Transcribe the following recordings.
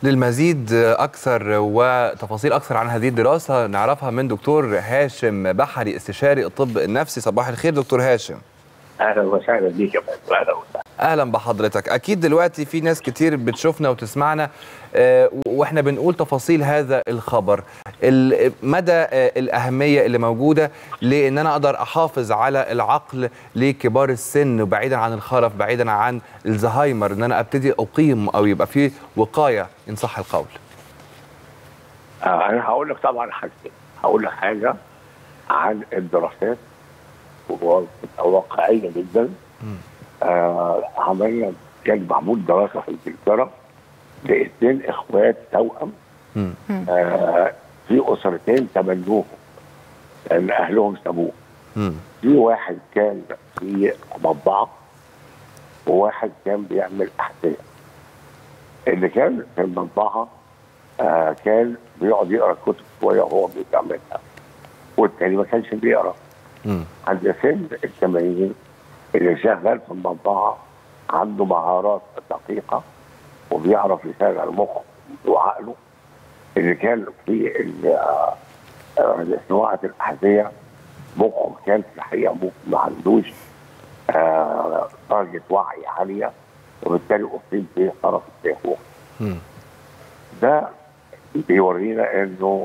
للمزيد أكثر وتفاصيل أكثر عن هذه الدراسة نعرفها من دكتور هاشم بحري استشاري الطب النفسي صباح الخير دكتور هاشم اهلا وسهلا بيك يا فندم اهلا وسهلا اهلا بحضرتك اكيد دلوقتي في ناس كتير بتشوفنا وتسمعنا آه، واحنا بنقول تفاصيل هذا الخبر ال- مدى آه، الاهميه اللي موجوده لان انا اقدر احافظ على العقل لكبار السن وبعيدا عن الخرف بعيدا عن الزهايمر ان انا ابتدي اقيم او يبقى في وقايه ان صح القول آه انا هقول لك طبعا حاجتين هقول لك حاجه عن الدراسات وهو بتبقى واقعيه جدا آه عملنا كان معمول دراسه في انجلترا لاثنين اخوات توأم مم. آه في اسرتين تبنوهم لان اهلهم سابوه مم. في واحد كان في مطبعه وواحد كان بيعمل احذيه اللي كان في المطبعه آه كان بيقعد يقرا كتب شويه وهو بيعملها والتاني ما كانش بيقرا مم. عند سن الثمانين اللي شغال في المطبعه عنده مهارات دقيقه وبيعرف يشغل مخه وعقله اللي كان في ال- آه، آه، صناعه الاحذيه مخه كان في الحقيقه مخ ما عندوش آه، درجه وعي عاليه وبالتالي اصيب بطرف التيفوق مم. ده بيورينا انه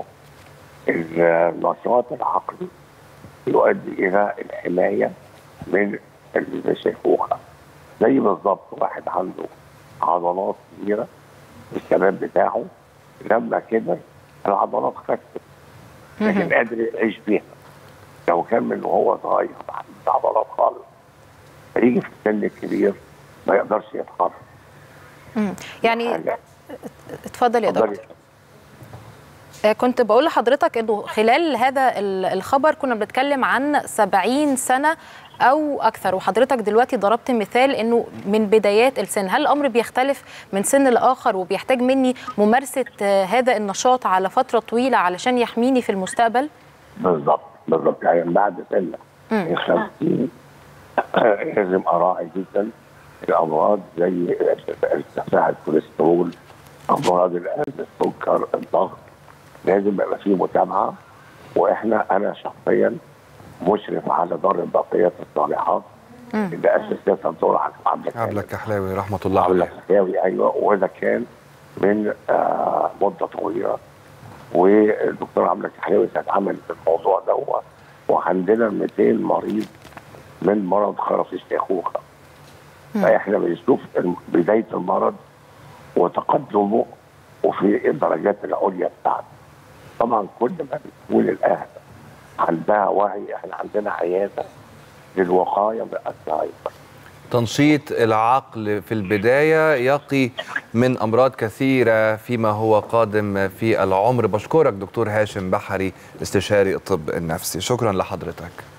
النشاط العقلي يؤدي الى الحمايه من الشيخوخه زي بالظبط واحد عنده عضلات كبيره في الشباب بتاعه لما كبر العضلات خفت لكن قادر يعيش بيها لو كان من وهو صغير ما عندوش عضلات خالص هيجي في السن الكبير ما يقدرش يتحرك مم. يعني حاجة. اتفضل يا اتفضلي. دكتور آه، كنت بقول لحضرتك انه خلال هذا ال- الخبر كنا بنتكلم عن 70 سنه او اكثر وحضرتك دلوقتي ضربت مثال انه من بدايات السن هل الامر بيختلف من سن لاخر وبيحتاج مني ممارسه آه، هذا النشاط على فتره طويله علشان يحميني في المستقبل بالظبط بالظبط يعني بعد سن مم. ال 50 لازم اراعي جدا الامراض زي ارتفاع الكوليسترول امراض القلب السكر الضغط لازم يبقى فيه متابعه واحنا انا شخصيا مشرف على دار البقيات الصالحات اللي اسسها الدكتور عبد الكريم عبلك كحلاوي رحمه الله عبد عليه الحكاوي ايوه وده كان من آه مده طويله والدكتور عبد الحكاوي كانت عمل في الموضوع ده وعندنا 200 مريض من مرض خرف الشيخوخه فاحنا بنشوف الم- بدايه المرض وتقدمه وفي الدرجات العليا بتاعته طبعا كل ما بتكون الاهل عندها وعي احنا عندنا عياده للوقايه من الزهايمر تنشيط العقل في البداية يقي من أمراض كثيرة فيما هو قادم في العمر بشكرك دكتور هاشم بحري استشاري الطب النفسي شكرا لحضرتك